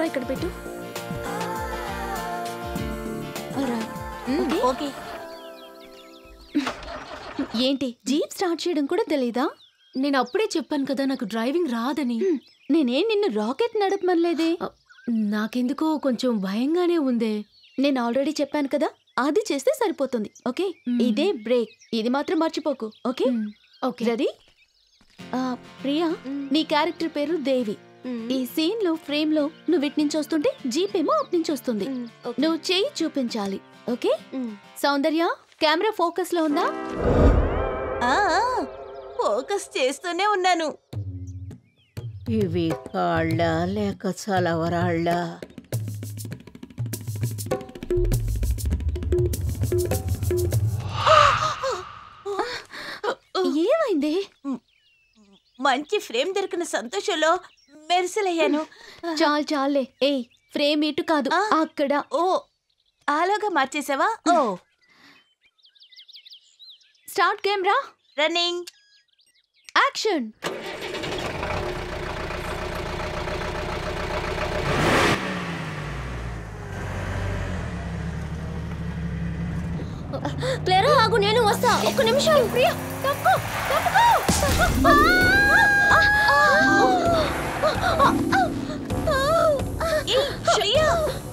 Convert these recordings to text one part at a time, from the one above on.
Camera ఇక్కడ పెట్టు Alright. Okay. Okay ఏంటి జీప్ స్టార్ట్ చేయడం కూడా తెలీదా నేను అప్పుడే చెప్పాను కదా నాకు డ్రైవింగ్ రాదని నేనేం నిన్ను రాకెట్ నడపమనలేదే అ, నాకెందుకో కొంచెం భయంగానే ఉందే నేను ఆల్రెడీ చెప్పాను కదా అది చేస్తే సరిపోతుంది ఓకే మ్మ్. ఇదే బ్రేక్ ఇది మాత్రం మర్చిపోకు ఓకే మ్, ఓకే రెడీ ప్రియా నీ క్యారెక్టర్ పేరు దేవి ఈ సీన్ లో ఫ్రేమ్ లో నువ్వు ఇటు నుంచి వస్తుంటే జీప్ ఏమో అటు నుంచి వస్తుంది నువ్వు చెయ్యి చూపించాలి ఓకే సౌందర్య కెమెరా ఫోకస్ లో ఉందా ఆ, ఫోకస్ చేస్తూనే ఉన్నాను ఇవి కాళ్ళ లేక చలవరాళ్ళ ఏమైంది మంచి ఫ్రేమ్ దొరికిన సంతోషంలో మెరిసలయ్యాను చాలు చాలే ఏయ్ ఫ్రేమ్ ఇటు కాదు ఆ. అక్కడ ఓ ఆలోగా మార్చేసావా ఓ start camera running action Clara ఆగు నేను వస్తా ఒక్క నిమిషం ప్రియా తప్పుకో తప్పుకో ఏయ్, శ్రేయ!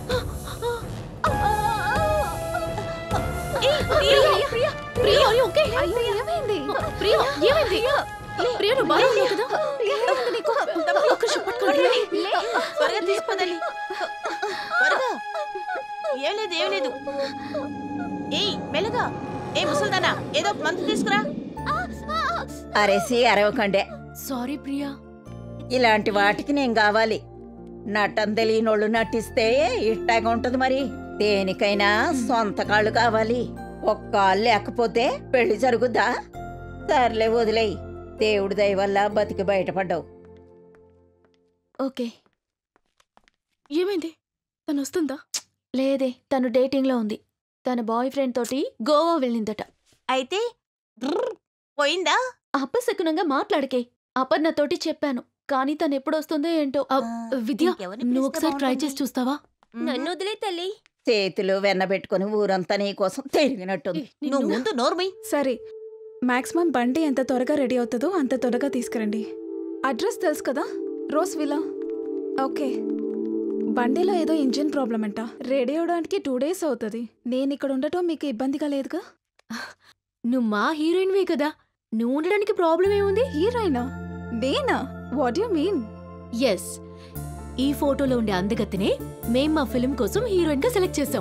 ఏయ్, Priya! Priya are you okay? ఏమైంది ప్రియా ఏమైంది ప్రియా నువ్వు బాగా ఉన్నావు కదా ఏమైంది నీకు ఒక్క నిమిషం పట్టుకోండి త్వరగా తీసుకోదండి త్వరగా ఏం లేదు ఏం లేదు ఏయ్ మెల్లగా ఏ ముసల్దానా ఏదో ఒక మందు తీసుకురా అరేసి అరవకండే సారీ ప్రియా ఇలాంటి వాటికి నేను కావాలి నటం తెలియనోళ్ళు నటిస్తే ఇట్టాగా ఉంటది మరి దేనికైనా సొంత కాళ్ళు కావాలి ఒక్క కాళ్ళు లేకపోతే పెళ్లి జరుగుద్దా సర్లే వదిలేయి దేవుడి దయ వల్ల బతికి బయటపడ్డావు ఓకే ఏమైంది తను వస్తుందా లేదే తను డేటింగ్ లో ఉంది తన బాయ్ ఫ్రెండ్ తోటి గోవా వెళ్ళిందట అయితే బ్రర్ పోయిందా అపశకునంగా మాట్లాడకే అపర్ణతోటి చెప్పాను కానీ తను ఎప్పుడు వస్తుందో ఏంటో అ, విద్య ఇంకెవరిని నువ్వు పిలిస్తే ఒకసారి ట్రై చేసి బాగుంటుంది? చూస్తావా మ్మ్. వదిలే తల్లి చేతిలో వెన్నబెట్టుకుని ఊరంతా నీ కోసం తిరిగినట్టుంది నువ్వు ముందు నోర్మి సరే మాక్సిమం బండి ఎంత త్వరగా రెడీ అవుతుందో అంత త్వరగా తీసుకురండి అడ్రస్ తెలుసు కదా రోజ్ విలా ఓకే బండిలో ఏదో ఇంజిన్ ప్రాబ్లం అంట రెడీ అవడానికి టూ డేస్ అవుతుంది నేను ఇక్కడ ఉండటం మీకు ఇబ్బందిగా లేదుగా నువ్వు మా హీరోయిన్వే కదా నువ్వు ఉండడానికి ప్రాబ్లం ఏముంది హీరోయినా నేనా వాట్ యు మీన్ ఎస్ ఈ ఫోటోలో ఉండే అందగత్తెనే మేం మా ఫిల్మ్ కోసం హీరోయిన్ గా సెలెక్ట్ చేసాం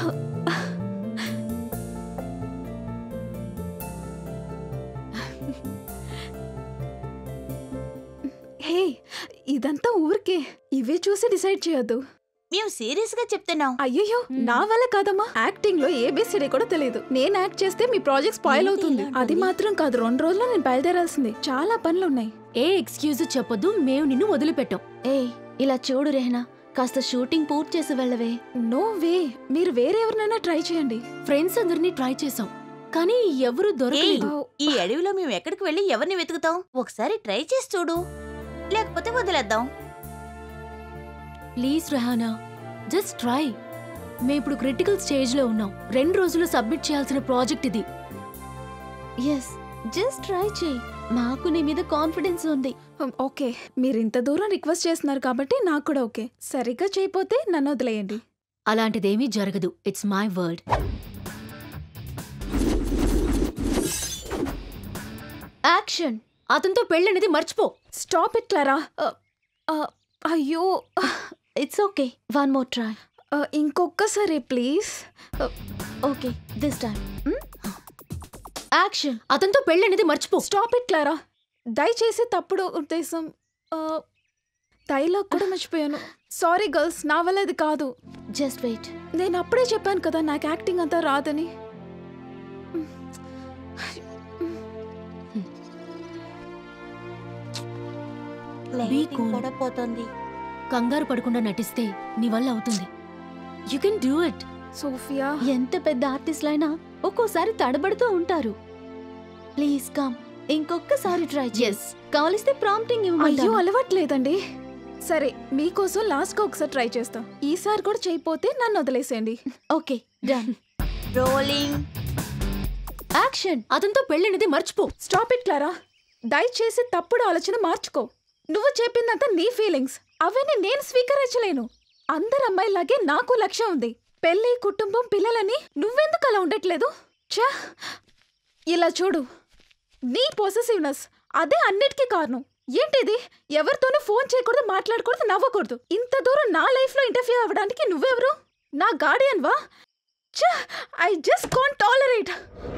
హే ఇదంతా ఊరికే ఇవే చూసి డిసైడ్ చేయొద్దు మేము సీరియస్ గా చెప్తున్నాం అయ్యయ్యో నా వల్ల కాదమ్మా యాక్టింగ్ లో ఏబిసిడి కూడా తెలియదు నేను యాక్ట్ చేస్తే మీ ప్రాజెక్ట్ స్పాయిల్ ఏంటి అవుతుంది ఇలా అది అంటుంది? మాత్రం కాదు రెండు రోజుల్లో నేను బయలుదేరాల్సింది చాలా పనులు ఉన్నాయి ఏ ఎక్స్క్యూజ్ చెప్పొద్దు మేము నిన్ను వదిలిపెట్టాం ఏయ్ ఇలా చూడు రెహనా కాస్త షూటింగ్ పూర్తి చేసి వెళ్ళవే నో వే మీరు వేరే ఎవరినైనా ట్రై చేయండి ఫ్రెండ్స్ అందరినీ ట్రై చేసాం కానీ ఎవరు దొరకలేదు ఆ, ఈ అడవిలో మేము ఎక్కడికి వెళ్ళి ఎవరిని వెతుకుతాం ఒకసారి ట్రై చేసి చూడు లేకపోతే వదిలేద్దాం ప్లీజ్ రెహానా జస్ట్ ట్రై మేము ఇప్పుడు క్రిటికల్ స్టేజ్ లో ఉన్నాం రెండు రోజులు సబ్మిట్ చేయాల్సిన ప్రాజెక్ట్ ఇది ఎస్ జస్ట్ ట్రై చేయి మాకు నీ మీద కాన్ఫిడెన్స్ ఉంది ఓకే మీరు ఇంత దూరం రిక్వెస్ట్ చేస్తున్నారు కాబట్టి నాకు కూడా ఓకే సరిగ్గా చేయపోతే నన్ను వదిలేయండి అలాంటిదేమీ జరగదు ఇట్స్ మై వర్డ్ యాక్షన్ అతనితో పెళ్ళనేది మర్చిపో స్టాప్ ఇట్ క్లారా ఆ, ఆ, అయ్యో it's okay one more try ఆ, ఇంకొక్కసారి please okay this time action అతనితో పెళ్ళనేది మర్చిపో స్టాప్ ఇట్ క్లారా దయచేసి తప్పుడు ఉద్దేశం డైలాగ్ కూడా మర్చిపోయాను సారీ గర్ల్స్ నా వల్ల ఇది కాదు జస్ట్ వెయిట్ నేను అప్పుడే చెప్పాను కదా నాకు యాక్టింగ్ అంతా రాదని లైటింగ్ cool. కూడా పోతుంది కంగారు పడకుండా నటిస్తే నీ వల్ల అవుతుంది you can do it Sophia ఎంత పెద్ద ఆర్టిస్ట్లైనా ఒక్కోసారి తడబడుతూ ఉంటారు ప్లీజ్ కమ్ ఇంకొకసారి ట్రై ఎస్ కావలిస్తే ప్రాంప్టింగ్ అయ్యో ఇవ్వమంటాను అలవాట్లేదండి సరే మీకోసం లాస్ట్గా ఒకసారి ట్రై చేస్తాం ఈసారి కూడా చేయకపోతే నన్ను వదిలేసేయండి ఓకే డన్ రోలింగ్ యాక్షన్ అతనితో పెళ్ళినది మర్చిపో స్టాప్ ఇట్ క్లారా దయచేసి తప్పుడు ఆలోచన మార్చుకో నువ్వు చెప్పిందంతా నీ ఫీలింగ్స్ అవన్నీ నేను స్వీకరించలేను అందరు అమ్మాయిలాగే నాకు లక్ష్యం ఉంది పెళ్లి కుటుంబం పిల్లలని నువ్వెందుకు అలా ఉండట్లేదు ఛా ఇలా చూడు నీ పొసెసివ్నెస్ అదే అన్నిటికీ కారణం ఏంటిది ఎవరితోనూ ఫోన్ చేయకూడదు మాట్లాడకూడదు నవ్వకూడదు ఇంత దూరం నా లైఫ్లో ఇంటర్ఫియర్ అవ్వడానికి నువ్వెవరు నా గార్డియన్ వా ఛా I just can't tolerate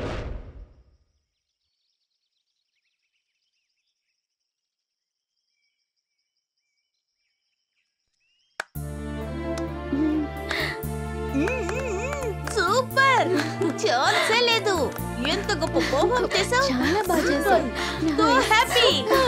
super ఛాన్సే లేదు ఎంత గొప్ప కోపం చేసావు చాలా బాగా చేశావు సో హ్యాపీ